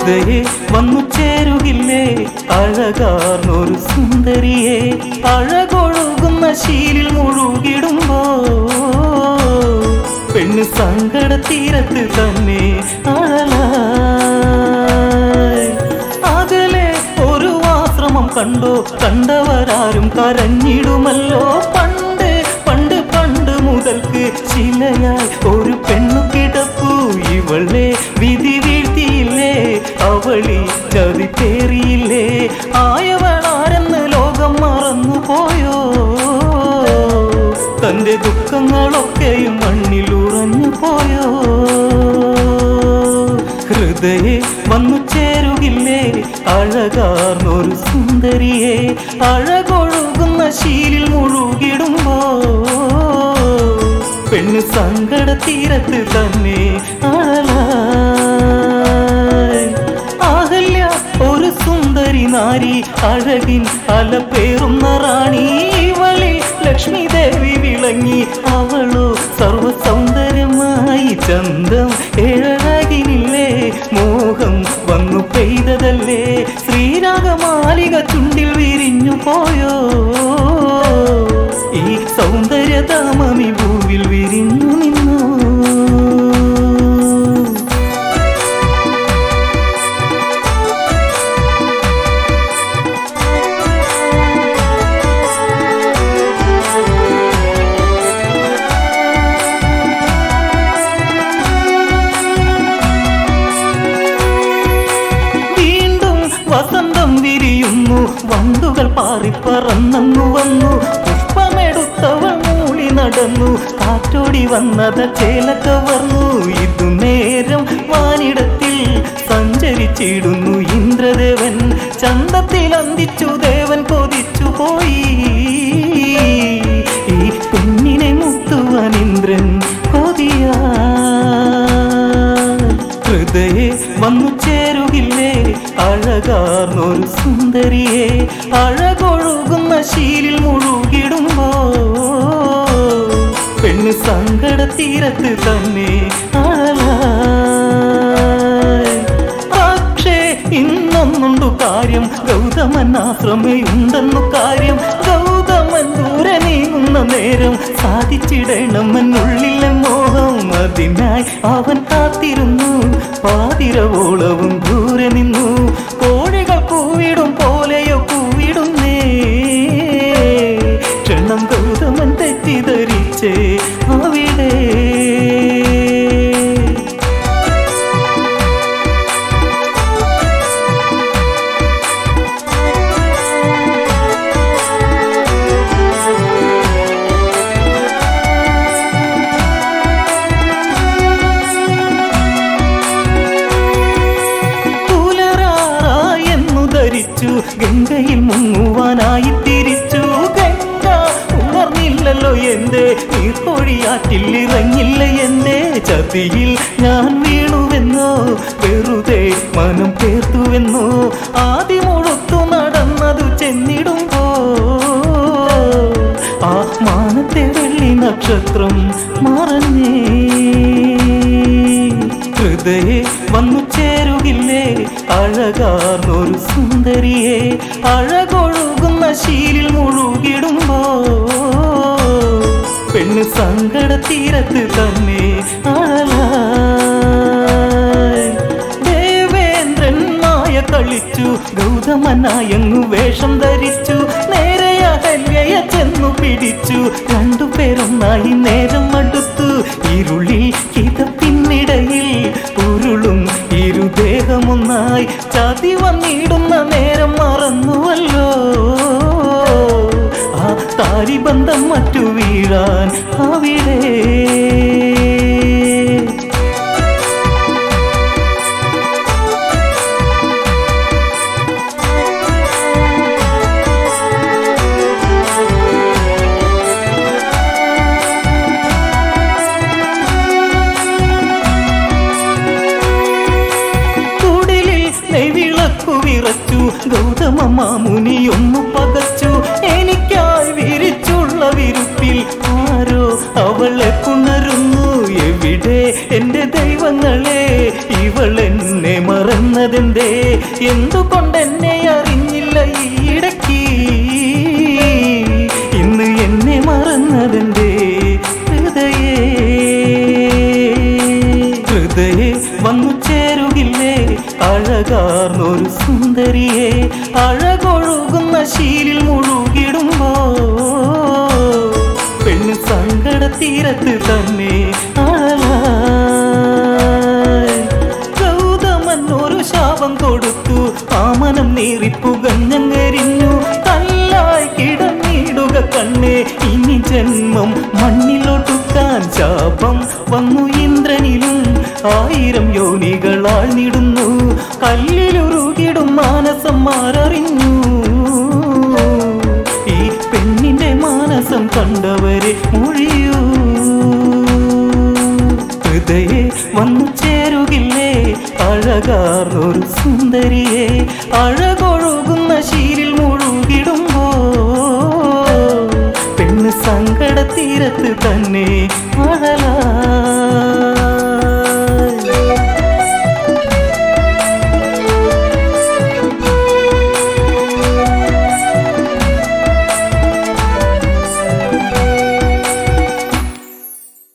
ഹൃദയെ വന്നു ചേരുകില്ലേ അഴകാർന്നൊരു സുന്ദരിയെ അഴകൊഴുകുന്ന ശീലിൽ മുഴുകിടുമ്പോ പെണ്ണ് സങ്കട തീരത്ത് തന്നെ അഴലായി അകലെ ഒരു ആശ്രമം കണ്ടോ കണ്ടവരാരും കരഞ്ഞിടുമല്ലോ പണ്ട് പണ്ട് പണ്ട് മുതൽക്ക് ശിലയായി ഒരു പെണ്ണു കിടപ്പു ഇവളെ വിധി വീഴ്ത്തിയില്ലേ അവളി ചതി പേറിയില്ലേ ആയവളാരെന്ന് ലോകം മറന്നു പോയോ തന്റെ ദുഃഖങ്ങളൊക്കെയും മണ്ണിൽ ഉറഞ്ഞു പോയോ ഹൃദയെ വന്നു ചേരുകില്ലേ അഴകാർന്നൊരു സുന്ദരിയെ അഴകൊഴുകുന്ന ശീലിൽ മുഴുകിടുമ്പോ പെണ്ണ് സങ്കട തീരത്ത് തന്നെ അഴലായി അഹല്യ ഒരു സുന്ദരി നാരി അഴകിൻ അലപ്പേറുന്ന റാണി ഇവളിൽ ലക്ഷ്മി ദേവി വിളങ്ങി അവളോ സർവ സൗന്ദര്യമായി ചന്തം ഏഴഴകിനില്ലേ മോഹം വന്നു പെയ്തതല്ലേ ശ്രീരാഗമാലിക ചുണ്ടിൽ വിരിഞ്ഞു പോയോ ഈ സൗന്ദര്യധാമമി ഭൂവിൽ വിരിഞ്ഞു നിന്നു വീണ്ടും വസന്തം വിരിയുന്നു വണ്ടുകൾ പാറിപ്പറന്നു വന്നു പുഷ്പമെടുത്തവൾ മൂളി നടന്നു കാറ്റോടി വന്നത് ചേല കവർന്നു ഇതു നേരം വാനിടത്തിൽ സഞ്ചരിച്ചിടുന്നു ഇന്ദ്രദേവൻ ചന്തത്തിൽ അന്തിച്ചു ദേവൻ കൊതിച്ചു പോയി ഈ പെണ്ണിനെ മുത്തുവാൻ ഇന്ദ്രൻ കൊതിയാ ഹൃദയെ വന്നു ചേരുകില്ലേ അഴകാർന്നൊരു സുന്ദരിയെ അഴകൊഴുകുന്ന ശീലിൽ മുഴുകിടുമ്പോ പെണ്ണ് സങ്കട തീരത്ത് തന്നെ അഴലായി പക്ഷേ ഇന്നൊന്നുണ്ടു കാര്യം ഗൗതമൻ ആശ്രമയുണ്ടെന്നു കാര്യം ഗൗതമൻ ദൂരെ നീങ്ങുന്ന നേരം സാധിച്ചിടണമെന്നുള്ളിലെ മോഹം അതിനായി അവൻ കാത്തിരുന്നു പാതിരവോളവും ദൂരെ നിന്നു കോഴികൾ കൂവിടും പോലെയോ കൂവിടുന്നേ ക്ഷണം ഗൗതമൻ തെറ്റിദ്ധരിച്ചേ അവിടെ പുലരാറായെന്നു ധരിച്ചു ഗംഗയിൽ മുങ്ങുവാനായി തിരിച്ചു ഗംഗ ഉണർന്നില്ലല്ലോ എന്റെ നീർക്കൊഴിയാറ്റിൽ ഇറങ്ങില്ല എന്റെ ചതിയിൽ ഞാൻ വീണുവെന്നോ വെറുതെ മനം പേർത്തുവെന്നോ ആദ്യമൊഴുത്തു നടന്നതു ചെന്നിടുമ്പോ ആ മാനത്തെ വെള്ളി നക്ഷത്രം മറഞ്ഞേ ഹൃദയെ വന്നു ചേരുകില്ലേ അഴകാർന്നൊരു സുന്ദരിയെ അഴകൊഴുകുന്ന ശീലിൽ മുഴുകിടുമ്പോ പെണ്ണ് സങ്കട തീരത്ത് തന്നെ അഴലായി ദേവേന്ദ്രൻ മായ കളിച്ചു ഗൗതമനായങ്ങു വേഷം ധരിച്ചു നേരെ അഹല്യയെ ചെന്നു പിടിച്ചു രണ്ടുപേരൊന്നായി നേരം അടുത്തു ഇരുളിൽ കിതപ്പിന്നിടയിൽ ഉരുളും ഇരുദേഹമൊന്നായി ചതി വന്നിടുന്ന നേരം മറന്നുവല്ലോ ആ താലിബന്ധം മറ്റു വീഴാൻ അവിടെ കുടിലിൽ നെയ്വിളക്കു വിറച്ചു ഗൗതമ മാമുനി ഒന്നു പകച്ചു എനിക്കായി വിരിച്ചുള്ള വിരുപ്പിൽ ആരോ അവളെ പുണരുന്നു എവിടെ എന്റെ ദൈവങ്ങളെ ഇവൾ എന്നെ മറന്ന മറന്നതെന്തേ എന്തുകൊണ്ടെന്നെ അറിഞ്ഞില്ല ഈയിടയ്ക്ക് ഇന്ന് എന്നെ മറന്നതെന്തേ ഹൃദയേ ഹൃദയേ വന്നു ചേരുകില്ലേ അഴകാർന്നൊരു സുന്ദരിയെ അഴകൊഴുകുന്ന ശീലിൽ മുഴുകിടുമ്പോ പെണ്ണ് സങ്കട തീരത്ത് തന്നെ അഴലായി ഗൗതമൻ ഒരു ശാപം കൊടുത്തു ആമനം നീറിപ്പുകഞ്ഞങ്ങരിഞ്ഞു കല്ലായി കിടന്നിടുക കണ്ണേ ഇനി ജന്മം മണ്ണിലൊട്ടുക്കാൻ ശാപം വന്നു ഇന്ദ്രനിലും ആയിരം യോനികളാൽ നിടുന്നു കല്ലിലുരുകിടും മാനസം മാററിഞ്ഞു ഈ പെണ്ണിന്റെ മാനസം കണ്ടവരെ മൊഴിയൂ ഹൃദയെ വന്നു ചേരുകില്ലേ അഴകാർന്നൊരു സുന്ദരിയെ അഴകൊഴുകുന്ന ശീലിൽ മുഴുകിടുമ്പോ പെണ്ണ് സങ്കട തീരത്ത് തന്നെ അഴലാ